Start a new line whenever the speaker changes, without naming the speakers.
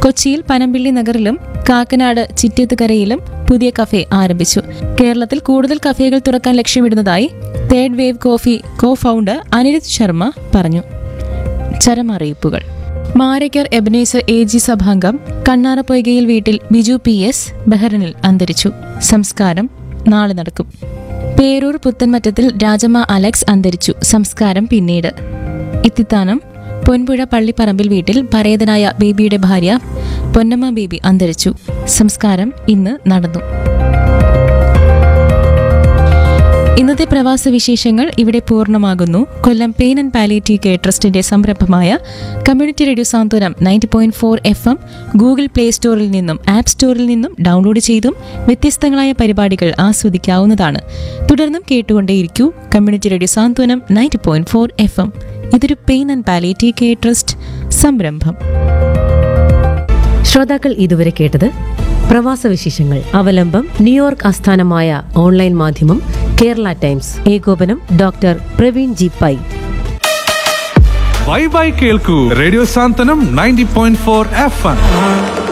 കൊച്ചിയിൽ പനമ്പിള്ളി നഗറിലും കാക്കനാട് ചിറ്റേത്തുകരയിലും പുതിയ കഫേ ആരംഭിച്ചു കേരളത്തിൽ കൂടുതൽ കഫേകൾ തുറക്കാൻ ലക്ഷ്യമിടുന്നതായി third wave coffee co founder Anirudh Sharma പറഞ്ഞു ചരമറിയിപ്പുകൾ മാരയ്ക്കർ എബനേസർ എ ജി സഭാംഗം കണ്ണാറപ്പൊയ്കയിൽ വീട്ടിൽ ബിജു പി എസ് ബഹ്റനിൽ അന്തരിച്ചു സംസ്കാരം നാളെ നടക്കും പേരൂർ പുത്തൻമറ്റത്തിൽ രാജമ്മ അലക്സ് അന്തരിച്ചു സംസ്കാരം പിന്നീട് ഇത്തിത്താനം പൊൻപുഴ പള്ളിപ്പറമ്പിൽ വീട്ടിൽ പരേതനായ ബേബിയുടെ ഭാര്യ പൊന്നമ്മ ബേബി അന്തരിച്ചു സംസ്കാരം ഇന്ന് നടന്നു ഇന്നത്തെ പ്രവാസ വിശേഷങ്ങൾ ഇവിടെ പൂർണ്ണമാകുന്നു Kollam pain and palliative care ട്രസ്റ്റിന്റെ സംരംഭമായ community radio Santhwanam ninety point four F M Google Play സ്റ്റോറിൽ നിന്നും ആപ്പ് സ്റ്റോറിൽ നിന്നും ഡൗൺലോഡ് ചെയ്തും വ്യത്യസ്തങ്ങളായ പരിപാടികൾ ആസ്വദിക്കാവുന്നതാണ് തുടർന്നും കേട്ടുകൊണ്ടേയിരിക്കൂ community radio Santhwanam ninety point four F M ഇതൊരു pain and palliative care trust സംരംഭം
ശ്രോതാക്കൾ ഇതുവരെ കേട്ടത് പ്രവാസ വിശേഷങ്ങൾ അവലംബം ന്യൂയോർക്ക് ആസ്ഥാനമായ ഓൺലൈൻ മാധ്യമം കേരള ടൈംസ് ഏകോപനം doctor Praveen G Pai
bye bye കേൾക്കൂ radio Santhwanam ninety point four F M